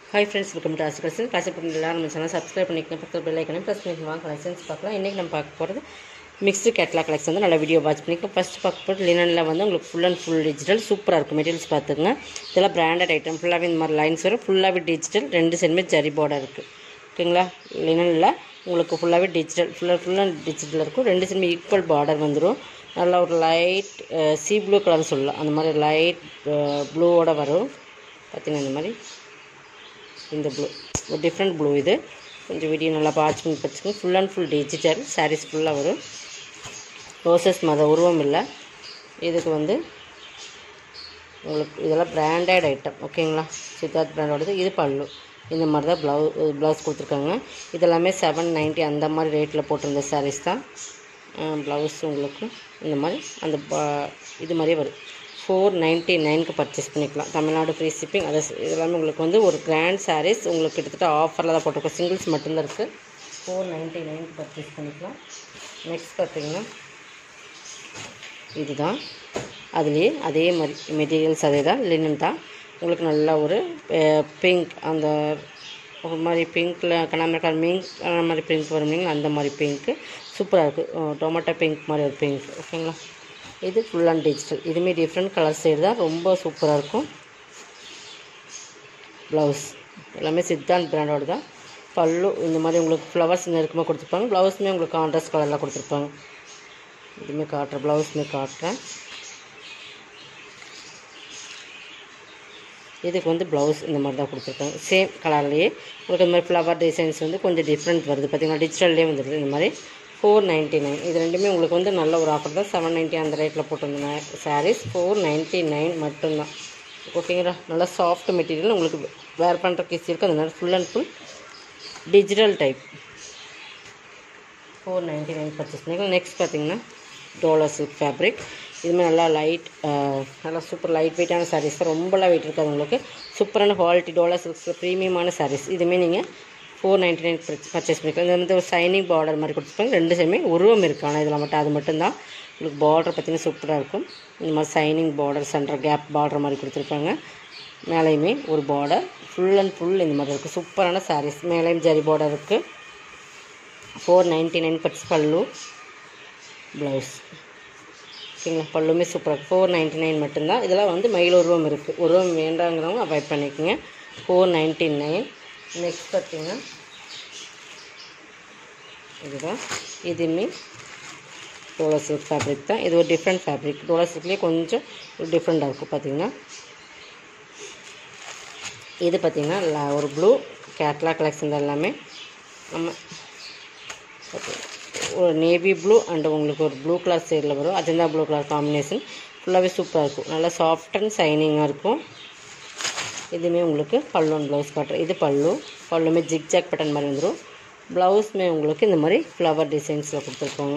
hi friends welcome to Aasi collection காசு பண்ணி எல்லாரும் நம்ம சேனல் சப்ஸ்கிரைப் பண்ணிக்கணும் பக்கத்தில் பெல் ஐக்கணும் ப்ளஸ் பண்ணிக்கலாம் கலெக்ஷன்ஸ் பார்க்கலாம் இன்றைக்கி நம்ம பார்க்க போகிறது மிக்ஸ்டு கேட்லாக் கலெக்ஷன் வந்து நல்லா வீடியோ வாட்ச் பண்ணிக்கலாம் ஃபஸ்ட் பார்க்க போகிறது லினனில் வந்து உங்களுக்கு ஃபுல் அண்ட் ஃபுல் டிஜிட்டல் சூப்பராக இருக்கும் மெட்டீரியல்ஸ் பார்த்துங்க இதெல்லாம் பிராண்டட் ஐட்டம் ஃபுல்லாகவே இந்த மாதிரி லைன்ஸ் வரும் ஃபுல்லாகவே டிஜிட்டல் ரெண்டு சைடுமே ஜரி பார்டர் இருக்குது ஓகேங்களா லினனில் உங்களுக்கு ஃபுல்லாகவே டிஜிட்டல் ஃபுல்லாக ஃபுல்லாக டிஜிட்டல் இருக்கும் ரெண்டு சைடுமே ஈக்குவல் பார்டர் வந்துடும் நல்லா ஒரு லைட் சி ப்ளூ கலர் சொல்லலாம் அந்த மாதிரி லைட் ப்ளூவோட வரும் பார்த்தீங்கன்னா இந்த மாதிரி இந்த ப்ளூ ஒரு டிஃப்ரெண்ட் ப்ளூ இது கொஞ்சம் வீடியோ நல்லா வாட்ச் பண்ணி படிச்சுக்கோங்க full and full digital sarees ஃபுல்லாக வரும் ரோசஸ் மத உருவம் இல்லை இதுக்கு வந்து உங்களுக்கு இதெல்லாம் பிராண்டட் ஐட்டம் ஓகேங்களா சித்தார்த் பிராண்டோடது இது பல்லு இந்த மாதிரி தான் ப்ளவு ப்ளவுஸ் கொடுத்துருக்காங்க இதெல்லாமே செவன் நைன்ட்டி அந்த மாதிரி ரேட்டில் போட்டிருந்த சாரீஸ் தான் ப்ளவுஸ் உங்களுக்கு இந்த மாதிரி அந்த ப- இது மாதிரியே வரும் ஃபோர் நைன்ட்டி நைனுக்கு பர்ச்சேஸ் பண்ணிக்கலாம் தமிழ்நாடு ஃப்ரீ ஷிப்பிங் அது இதெல்லாமே உங்களுக்கு வந்து ஒரு கிராண்ட் சாரீஸ் உங்களுக்கு கிட்டத்தட்ட ஆஃபரில் தான் போட்டிருக்கோம் சிங்கிள்ஸ் மட்டும்தான் இருக்குது ஃபோர் நைன்ட்டி நைனுக்கு பர்ச்சேஸ் பண்ணிக்கலாம் நெக்ஸ்ட் பார்த்தீங்கன்னா இதுதான் அதுலேயே அதே மாதிரி மெட்டீரியல்ஸ் அதே தான் லினன் தான் உங்களுக்கு நல்ல ஒரு பிங்க் அந்த ஒரு மாதிரி பிங்க்கில் கண்ணாமரை கலர் மிங்க் அந்த மாதிரி பிங்க் வரும் இல்லைங்களா அந்த மாதிரி பிங்க்கு சூப்பராக இருக்குது டொமேட்டோ பிங்க் மாதிரி ஒரு பிங்க் ஓகேங்களா இது ஃபுல் அண்ட் டிஜிட்டல் இதுமாரி டிஃப்ரெண்ட் கலர் சைடு தான் ரொம்ப சூப்பராக இருக்கும் ப்ளவுஸ் எல்லாமே சித்தாந்த் பிராண்டோட தான் பல்லு இந்த மாதிரி உங்களுக்கு ஃப்ளவர்ஸ் நெருக்கமாக கொடுத்துருப்பாங்க ப்ளவுஸுமே உங்களுக்கு கான்ட்ராஸ்ட் கலரில் கொடுத்துருப்பாங்க இதுவுமே காட்டுறேன் ப்ளவுஸுமே காட்டுறேன் இதுக்கு வந்து ப்ளவுஸ் இந்த மாதிரி தான் கொடுத்துருக்காங்க சேம் கலர்லேயே உங்களுக்கு இந்த மாதிரி ஃப்ளவர் டிசைன்ஸ் வந்து கொஞ்சம் டிஃப்ரெண்ட் வருது பார்த்தீங்கன்னா டிஜிட்டல்லே வந்துடுது இந்த மாதிரி ஃபோர் நைன்ட்டி நைன் இது ரெண்டுமே உங்களுக்கு வந்து நல்ல ஒரு ஆஃபர் தான் செவன் நைன்ட்டி அந்த ரேட்டில் போட்டிருந்த சாரீஸ் ஃபோர் நைன்ட்டி நைன் மட்டும்தான் ஓகேங்களா நல்லா சாஃப்ட் மெட்டீரியல் உங்களுக்கு வேர் பண்ணுறக்கு ஈஸி இருக்கும் அதனால full and full digital type four ninety nine purchase பண்ணிக்கலாம் நெக்ஸ்ட் பார்த்தீங்கன்னா டோலர் சில்க் ஃபேப்ரிக் இதுவுமே நல்லா லைட் நல்லா சூப்பர் லைட் வெயிட்டான சாரீஸ் தான் ரொம்பலாம் வெயிட் இருக்காது உங்களுக்கு சூப்பரான குவாலிட்டி டோலர் சில்க்ஸில் ப்ரீமியமான சாரீஸ் இதுவுமே நீங்கள் ஃபோர் நைன்ட்டி நைன் பர்ச்சேஸ் பண்ணிக்கலாம் இது வந்து ஒரு சைனிங் பார்டர் மாதிரி கொடுத்துருப்பாங்க ரெண்டு சைடுமே உருவம் இருக்குது ஆனால் இதில் மட்டும் அது மட்டும்தான் உங்களுக்கு பார்டர் பார்த்தீங்கன்னா சூப்பராக இருக்கும் இந்த மாதிரி shining border centre gap border மாதிரி கொடுத்துருப்பாங்க மேலேயுமே ஒரு பார்டர் ஃபுல் அண்ட் ஃபுல் இந்த மாதிரி இருக்குது சூப்பரான சாரீஸ் மேலேயும் ஜரி பார்டர் இருக்குது ஃபோர் நைன்ட்டி நைன் பட்ஸ் பல்லு ப்ளவுஸ் ஓகேங்களா பல்லுமே சூப்பராக இருக்குது ஃபோர் நைன்ட்டி நைன் மட்டும்தான் இதெல்லாம் வந்து மயில் உருவம் இருக்குது உருவம் வேண்டாங்கிறவங்க அவாய்ட் பண்ணிக்கோங்க ஃபோர் நைன்ட்டி நைன் நெக்ஸ்ட் பார்த்தீங்கன்னா இதுதான் இதுவுமே டோலர் சில்க் ஃபேப்ரிக் தான் இது ஒரு டிஃப்ரெண்ட் ஃபேப்ரிக் டோலர் சில்க்லேயே கொஞ்சம் டிஃப்ரெண்ட்டாக இருக்கும் பார்த்தீங்கன்னா இது பார்த்தீங்கன்னா ல- ஒரு ப்ளூ கேட்லா கலெக்ஷன் தான் எல்லாமே நம்ம ஓகே ஒரு நேவி ப்ளூ அண்ட் உங்களுக்கு ஒரு ப்ளூ கலர் சைடில் வரும் அஜந்தா ப்ளூ கலர் காம்பினேஷன் ஃபுல்லாகவே சூப்பராக இருக்கும் நல்லா சாஃப்ட் அண்ட் ஷைனிங்காக இருக்கும் இதுவுமே உங்களுக்கு பல்லு அண்ட் ப்ளவுஸ் காட்டுறேன் இது பல்லு பல்லுமே ஜிக்ஜாக் பட்டன் மாதிரி வந்துடும் ப்ளவுஸுமே உங்களுக்கு இந்த மாதிரி ஃப்ளவர் டிசைன்ஸில் கொடுத்துருப்பாங்க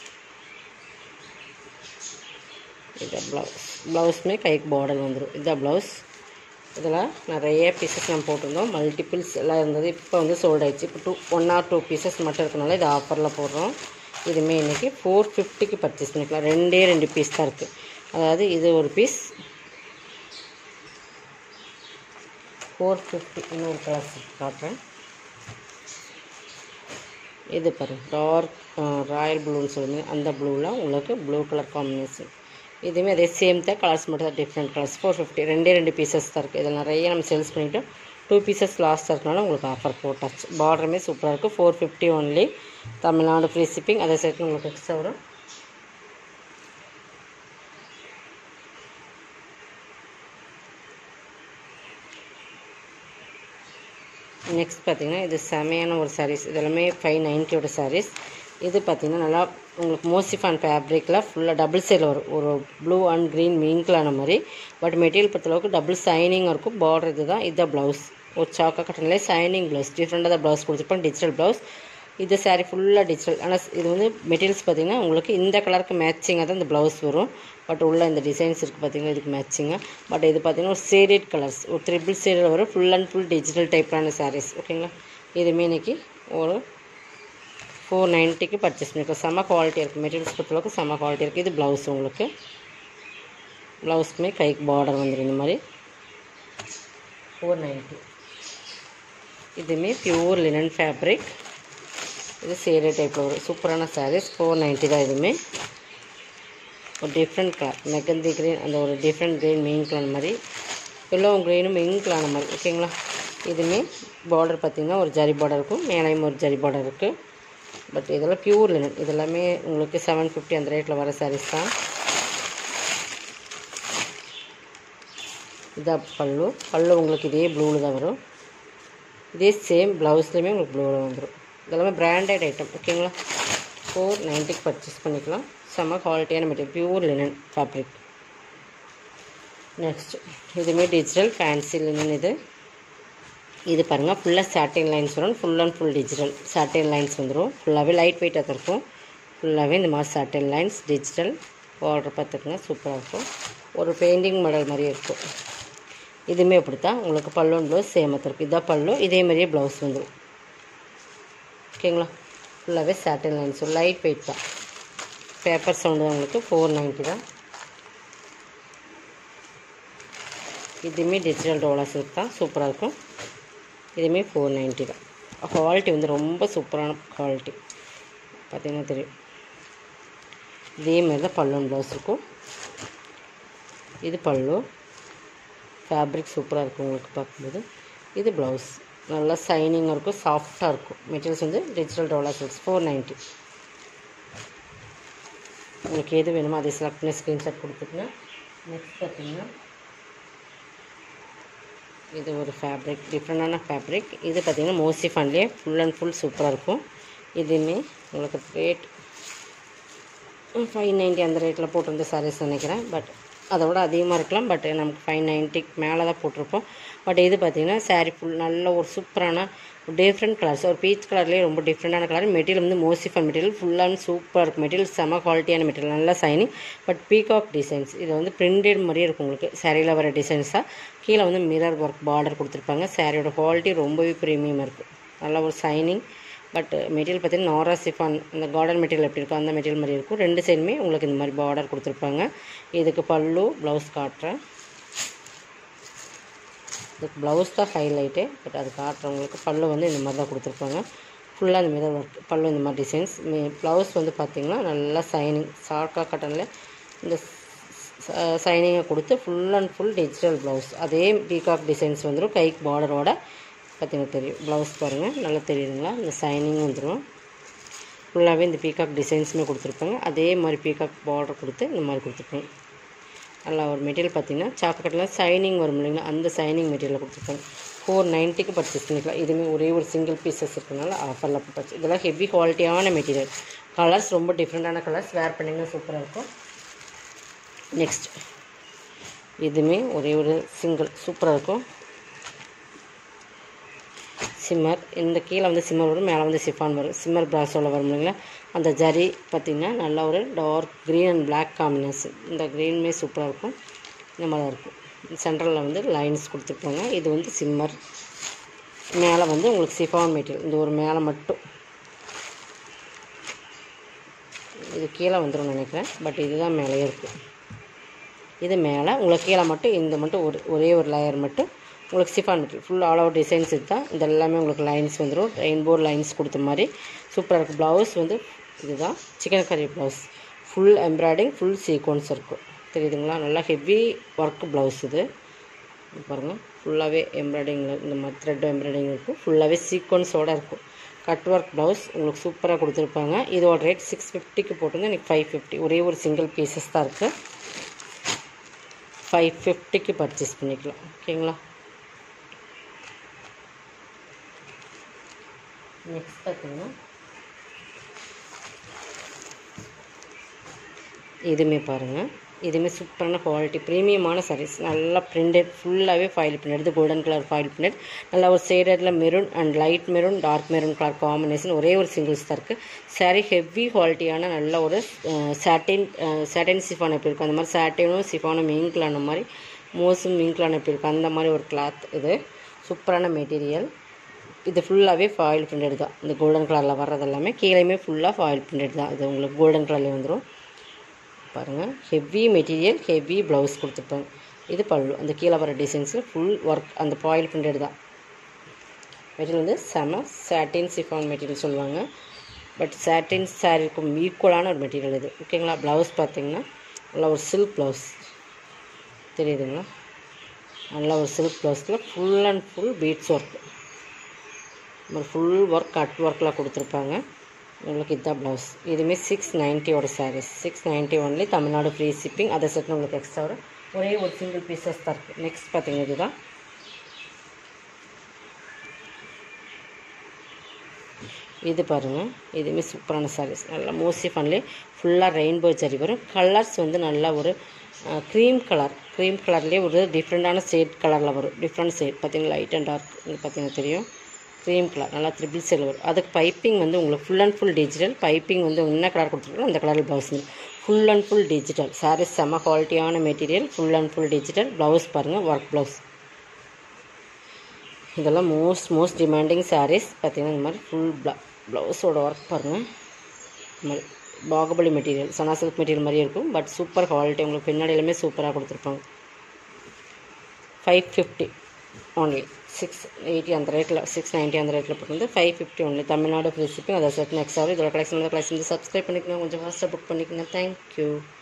இதான் ப்ளவுஸ் ப்ளவுஸுமே கைக்கு பார்டர் வந்துடும் இதான் ப்ளவுஸ் இதெல்லாம் நிறைய பீசஸ் நம்ம போட்டிருந்தோம் மல்டிபிள்ஸ் எல்லாம் இருந்தது இப்போ வந்து சோல்ட் ஆயிடுச்சு இப்போ two one or two pieces மட்டும் இருக்கனால இது ஆஃபரில் போடுறோம் இதுவுமே இன்றைக்கி ஃபோர் ஃபிஃப்டிக்கு பர்ச்சேஸ் பண்ணிக்கலாம் ரெண்டே ரெண்டு பீஸ் தான் இருக்குது அதாவது இது ஒரு பீஸ் ஃபோர் ஃபிஃப்டி இன்னொரு கலர் காட்டுறேன் இது பாருங்க டார்க் ராயல் ப்ளூன்னு சொல்லுங்க அந்த ப்ளூவில் உங்களுக்கு ப்ளூ கலர் காம்பினேஷன் இதுவுமே அதே சேம் தான் கலர்ஸ் மட்டும் தான் டிஃப்ரெண்ட் கலர்ஸ் ஃபோர் ஃபிஃப்டி ரெண்டே ரெண்டு பீசஸ் தான் இருக்குது இதில் நிறைய நம்ம சேல்ஸ் பண்ணிவிட்டோம் டூ பீசஸ் லாஸ்ட்டாக இருக்கனால உங்களுக்கு ஆஃபர் போட்டாச்சு பார்டருமே சூப்பராக இருக்குது four fifty only Tamil Nadu free shipping அதை சேர்த்து உங்களுக்கு எக்ஸ்ட்ரா வரும் நெக்ஸ்ட் பார்த்தீங்கன்னா இது செமையான ஒரு சாரீஸ் இதெல்லாமே ஃபைவ் நைன்ட்டியோட சாரீஸ் இது பார்த்தீங்கன்னா நல்லா உங்களுக்கு மோசிஃபான் ஃபேப்ரிக்கில் ஃபுல்லாக டபுள் சைடில் வரும் ஒரு ப்ளூ அண்ட் க்ரீன் மீன்களான மாதிரி பட் மெட்டீரியல் பொறுத்தளவுக்கு டபுள் சைனிங்காக இருக்கும் பார்டர் இது தான் இதுதான் ப்ளவுஸ் ஒரு சாக்கா கட்டன்லேயே சைனிங் ப்ளவுஸ் டிஃப்ரெண்ட்டாக தான் ப்ளவுஸ் கொடுத்துருப்போம் டிஜிட்டல் ப்ளவுஸ் இது saree ஃபுல்லாக டிஜிட்டல் ஆனால் இது வந்து மெட்டீரியல்ஸ் பார்த்தீங்கன்னா உங்களுக்கு இந்த கலருக்கு மேட்சிங்காக தான் இந்த ப்ளவுஸ் வரும் பட் உள்ள இந்த டிசைன்ஸ் இருக்குது பார்த்தீங்கன்னா இதுக்கு மேட்சிங்காக பட் இது பார்த்தீங்கன்னா ஒரு சேடட் கலர்ஸ் ஒரு ட்ரிபிள் சேடில் வரும் ஃபுல் அண்ட் ஃபுல் டிஜிட்டல் டைப்பான sarees ஓகேங்களா இதுவுமே இன்னைக்கு ஒரு ஃபோர் நைன்ட்டிக்கு பர்ச்சேஸ் பண்ணிருக்கோம் செம்ம குவாலிட்டி இருக்குது மெட்டீரியல்ஸ் பொறுத்தளவுக்கு செம்ம குவாலிட்டி இருக்குது இது ப்ளவுஸ் உங்களுக்கு ப்ளவுஸ்க்குமே கைக்கு பார்டர் வந்துடும் இந்த மாதிரி ஃபோர் நைன்ட்டி இதுவுமே பியூர் லினன் ஃபேப்ரிக் இது சேரே டைப்பில் வரும் சூப்பரான சாரீஸ் ஃபோர் நைன்ட்டி தான் இதுவுமே ஒரு டிஃப்ரெண்ட் கலர் மெகந்தி க்ரீன் அந்த ஒரு டிஃப்ரெண்ட் க்ரீன் மெயின் கலர் மாதிரி எல்லோ க்ரீனும் மெயின் கலர் மாதிரி ஓகேங்களா இதுவுமே பார்டர் பார்த்திங்கன்னா ஒரு ஜரி பார்டர் இருக்கும் மேலேயும் ஒரு ஜரி பார்டர் இருக்குது பட் இதெல்லாம் பியூர் லினன் இதெல்லாமே உங்களுக்கு செவன் ஃபிஃப்டி அந்த ரேட்டில் வர சாரீஸ் தான் இதான் பல்லு பல்லு உங்களுக்கு இதே ப்ளூவில் தான் வரும் இதே சேம் ப்ளவுஸ்லேயுமே உங்களுக்கு ப்ளூவில் வந்துடும் இதெல்லாமே பிராண்டட் ஐட்டம் ஓகேங்களா ஃபோர் நைன்ட்டிக்கு பர்ச்சேஸ் பண்ணிக்கலாம் செம்ம குவாலிட்டியான material pure linen fabric next இதுவுமே டிஜிட்டல் ஃபேன்சி லினன் இது இது பாருங்கள் ஃபுல்லாக சாட்டின் லைன்ஸ் வரும் full and full digital satin lines வந்துடும் ஃபுல்லாகவே லைட் வெயிட்டாக தான் இருக்கும் ஃபுல்லாகவே இந்த மாதிரி சாட்டின் லைன்ஸ் டிஜிட்டல் பார்டர் பார்த்துக்குங்க சூப்பராக இருக்கும் ஒரு பெயிண்டிங் மாடல் மாதிரியே இருக்கும் இதுவுமே அப்படி தான் உங்களுக்கு பல்லுன்னு ப்ளவுஸ் சேமத்து இருக்கும் இதான் பல்லு இதே மாதிரியே ப்ளவுஸ் வந்துடும் ஓகேங்களா ஃபுல்லாகவே சாட்டின் லைன்ஸ் லைட் வெயிட் தான் பேப்பர் சவுண்டு தான் உங்களுக்கு ஃபோர் நைன்ட்டி தான் இதுவுமே டிஜிட்டல் டோலா சில்க் தான் சூப்பராக இருக்கும் இதுவுமே ஃபோர் நைன்ட்டி தான் குவாலிட்டி வந்து ரொம்ப சூப்பரான குவாலிட்டி பார்த்தீங்கன்னா தெரியும் இதே மாதிரி தான் பல்லுன்னு ப்ளவுஸ் இருக்கும் இது பல்லு ஃபேப்ரிக் சூப்பராக இருக்கும் உங்களுக்கு பார்க்கும்போது இது ப்ளவுஸ் நல்லா சைனிங்காக இருக்கும் சாஃப்டாக இருக்கும் மெட்டீரியல்ஸ் வந்து digital dola silks four ninety உங்களுக்கு எது வேணுமோ அதை செலக்ட் பண்ணி ஸ்க்ரீன்ஷாட் கொடுத்துட்டுங்க நெக்ஸ்ட் பார்த்தீங்கன்னா இது ஒரு ஃபேப்ரிக் டிஃப்ரெண்டான ஃபேப்ரிக் இது பார்த்திங்கன்னா மோஸ்ட்லி ஃபன்லேயே ஃபுல் அண்ட் ஃபுல் சூப்பராக இருக்கும் இதுவுமே உங்களுக்கு ரேட் ஃபைவ் நைன்ட்டி அந்த ரேட்டில் போட்டிருந்த சாரீஸ் நினைக்கிறேன் பட் அதை விட அதிகமாக இருக்கலாம் பட் நமக்கு ஃபைவ் நைன்ட்டிக்கு மேலே தான் போட்டிருப்போம் பட் இது பார்த்திங்கன்னா சாரீ ஃபுல் நல்ல ஒரு சூப்பரான டிஃப்ரெண்ட் கலர்ஸ் ஒரு பீச் கலர்லேயே ரொம்ப டிஃப்ரெண்டான கலர் மெட்டீரியல் வந்து மோசிஃபன் மெட்டீரியல் ஃபுல்லாக சூப்பராக இருக்கும் மெட்டீரியல் செம குவாலிட்டியான மெட்டீரியல் நல்லா சைனிங் பட் பீகாக் டிசைன்ஸ் இது வந்து பிரிண்டட் மாதிரியே இருக்கும் உங்களுக்கு சாரியில் வர டிசைன்ஸ் தான் கீழே வந்து மிரர் ஒர்க் பார்டர் கொடுத்துருப்பாங்க சாரியோட குவாலிட்டி ரொம்பவே ப்ரீமியமாக இருக்குது நல்லா ஒரு சைனிங் பட் மெட்டீரியல் பார்த்தீங்கன்னா நாரா சிஃபான் இந்த கார்டன் மெட்டீரியல் எப்படி இருக்கும் அந்த மெட்டீரியல் மாதிரி இருக்கும் ரெண்டு சைடுமே உங்களுக்கு இந்த மாதிரி பார்டர் கொடுத்துருப்பாங்க இதுக்கு பல்லு ப்ளவுஸ் காட்டுறேன் இதுக்கு ப்ளவுஸ் தான் ஹைலைட்டு பட் அது காட்டுறவங்களுக்கு பல்லு வந்து இந்த மாதிரி தான் கொடுத்துருப்பாங்க ஃபுல்லாக இந்த மாதிரி ஒர்க் பல்லு இந்த மாதிரி டிசைன்ஸ் ப்ளவுஸ் வந்து பார்த்திங்கன்னா நல்லா சைனிங் சார்க்கா கட்டனில் இந்த சைனிங்கை கொடுத்து full and full digital blouse அதே பீகாக் டிசைன்ஸ் வந்துடும் கைக்கு பார்டரோட பார்த்தீங்கன்னா தெரியும் ப்ளவுஸ் பாருங்கள் நல்லா தெரியுதுங்களா இந்த சைனிங் வந்துடும் ஃபுல்லாகவே இந்த பீகாக் டிசைன்ஸுமே கொடுத்துருப்பாங்க அதே மாதிரி பீகாக் பார்டர் கொடுத்து இந்த மாதிரி கொடுத்துருப்பாங்க நல்லா ஒரு மெட்டீரியல் பார்த்தீங்கன்னா சாக்கட்டில் சைனிங் வரும் இல்லைங்களா அந்த சைனிங் மெட்டீரியல் கொடுத்துருப்பாங்க ஃபோர் நைன்ட்டிக்கு பர்ச்சேஸ் பண்ணிக்கலாம் இதுவுமே ஒரே ஒரு சிங்கிள் பீசஸ் இருக்கனால ஆஃபரில் பர்ச்சேஸ் இதெல்லாம் ஹெவி குவாலிட்டியான மெட்டீரியல் கலர்ஸ் ரொம்ப டிஃப்ரெண்ட்டான கலர்ஸ் வேர் பண்ணிங்கன்னா சூப்பராக இருக்கும் நெக்ஸ்ட் இதுவுமே ஒரே ஒரு சிங்கிள் சூப்பராக இருக்கும் சிம்மர் இந்த கீழே வந்து சிம்மர் வரும் மேலே வந்து சிஃபான் வரும் சிம்மர் பிராஸோவில் வரும் இல்லைங்களா அந்த ஜரி பார்த்திங்கன்னா நல்லா ஒரு dark green and black combination இந்த க்ரீனுமே சூப்பராக இருக்கும் இந்த மாதிரி தான் இருக்கும் சென்ட்ரலில் வந்து லைன்ஸ் கொடுத்துருப்பாங்க இது வந்து சிம்மர் மேலே வந்து உங்களுக்கு சிஃபான் மெட்டீரியல் இந்த ஒரு மேலே மட்டும் இது கீழே வந்துடும் நினைக்கிறேன் பட் இதுதான் மேலேயே இருக்குது இது மேலே உங்களுக்கு கீழே மட்டும் இந்த மட்டும் ஒரு ஒரே ஒரு லேயர் மட்டும் உங்களுக்கு chiffon material full all over designs இதுதான் இது எல்லாமே உங்களுக்கு லைன்ஸ் வந்துடும் ரெயின்போ லைன்ஸ் கொடுத்த மாதிரி சூப்பராக இருக்குது ப்ளவுஸ் வந்து இதுதான் chikankari blouse full embroidering full sequins இருக்கும் தெரியுதுங்களா நல்லா ஹெவி ஒர்க் ப்ளவுஸ் இது இது பாருங்கள் ஃபுல்லாகவே எம்ப்ராய்டிங்கில் இந்த மாதிரி த்ரெட் எம்ப்ராய்டிங் இருக்கும் ஃபுல்லாகவே சீக்வன்ஸோடு இருக்கும் கட் ஒர்க் ப்ளவுஸ் உங்களுக்கு சூப்பராக கொடுத்துருப்பாங்க இதோட ரேட் சிக்ஸ் ஃபிஃப்டிக்கு போட்டிருந்தா எனக்கு ஃபைவ் ஃபிஃப்டி ஒரே ஒரு சிங்கிள் பீசஸ் தான் இருக்குது ஃபைவ் ஃபிஃப்டிக்கு பர்ச்சேஸ் பண்ணிக்கலாம் ஓகேங்களா நெக்ஸ்ட் பார்த்தீங்கன்னா இதுவுமே பாருங்கள் இதுவுமே சூப்பரான குவாலிட்டி ப்ரீமியமான சாரீஸ் நல்லா பிரிண்டட் ஃபுல்லாகவே ஃபைல் பிரிண்டட் இது கோல்டன் கலர் ஃபைல் பிரிண்டட் நல்லா ஒரு ஷேடடில் maroon and light maroon dark maroon colour combination ஒரே ஒரு சிங்கிள்ஸ் தான் இருக்குது சாரீ ஹெவி குவாலிட்டியான நல்ல ஒரு சாட்டின் சாட்டின் சிஃபான் எப்படி இருக்கும் அந்த மாதிரி சாட்டினும் சிஃபானும் மிங்க்லான மாதிரி மோஸும் மிங்க்லான எப்படி இருக்கும் அந்த மாதிரி ஒரு கிளாத் இது சூப்பரான மெட்டீரியல் இது ஃபுல்லாகவே ஃபாயில் பிரிண்டட் தான் இந்த கோல்டன் கலரில் வர்றது எல்லாமே கீழேயுமே ஃபுல்லாக ஃபாயில் பிரிண்டட் தான் இது உங்களுக்கு கோல்டன் கலர்லேயே வந்துடும் பாருங்கள் ஹெவி மெட்டீரியல் ஹெவி ப்ளவுஸ் கொடுத்துருப்பாங்க இது பல்லு அந்த கீழே வர டிசைன்ஸில் ஃபுல் ஒர்க் அந்த ஃபாயில் பிரிண்டட் தான் மெட்டீரியல் வந்து செம சாட்டின் சிஃபான் மெட்டீரியல் சொல்லுவாங்க பட் சாட்டின் சாரிக்கும் ஈக்குவலான ஒரு மெட்டீரியல் இது ஓகேங்களா ப்ளவுஸ் பார்த்தீங்கன்னா நல்லா ஒரு சில்க் ப்ளவுஸ் தெரியுதுங்களா நல்லா ஒரு சில்க் ப்ளவுஸில் full and full beads work ஒரு ஃபுல் ஒர்க் கட் ஒர்க்கில் கொடுத்துருப்பாங்க உங்களுக்கு இதுதான் ப்ளவுஸ் இதுவுமே சிக்ஸ் நைன்ட்டியோட sarees six ninety only Tamil Nadu free shipping அதை செட்டு உங்களுக்கு எக்ஸ்ட்ரா வரும் ஒரே ஒரு சிங்கிள் பீசஸ் தான் இருக்குது நெக்ஸ்ட் பார்த்தீங்கன்னா இதுதான் இது பாருங்கள் இதுவுமே சூப்பரான சாரீஸ் நல்லா மோஸ்ட்லி ஃபன்லி ஃபுல்லாக ரெயின்போ ஜரி வரும் கலர்ஸ் வந்து நல்லா ஒரு க்ரீம் கலர் க்ரீம் கலர்லேயே ஒரு டிஃப்ரெண்ட்டான ஷேட் கலரில் வரும் டிஃப்ரெண்ட் ஷேட் பார்த்தீங்கன்னா லைட் அண்ட் டார்க் பார்த்தீங்கன்னா தெரியும் க்ரீம் கலர் நல்லா த்ரிபிள் ஷேட் வரும் அதுக்கு பைப்பிங் வந்து உங்களுக்கு full and full digital piping வந்து என்ன கலர் கொடுத்துருக்கோம் அந்த colour blouse full and full digital sarees செம்ம குவாலிட்டியான material full and full digital blouse பாருங்கள் ஒர்க் ப்ளவுஸ் இதெல்லாம் மோஸ்ட் மோஸ்ட் டிமாண்டிங் சாரீஸ் பார்த்தீங்கன்னா இந்த மாதிரி ஃபுல் ப்ள ப்ளவுஸோட ஒர்க் பாருங்கள் இந்த மாதிரி பாகுபலி மெட்டீரியல் சனா சில்க் மெட்டீரியல் மாதிரி இருக்கும் பட் சூப்பர் குவாலிட்டி உங்களுக்கு பின்னாடியிலுமே சூப்பராக கொடுத்துருப்பாங்க five fifty only six eighty அந்த ரேட்டில் சிக்ஸ் நைன்ட்டி அந்த ரேட்டில் போட்டு five fifty only Tamil Nadu free shipping அதை செட் நெக்ஸ்ட் ஆகும் இதோட கலெக்ஷன் கலெக்ஷன் சப்ஸ்கிரைப் பண்ணிக்கோங்க கொஞ்சம் ஃபாஸ்ட்டாக புக் பண்ணிக்கோங்க தேங்க்யூ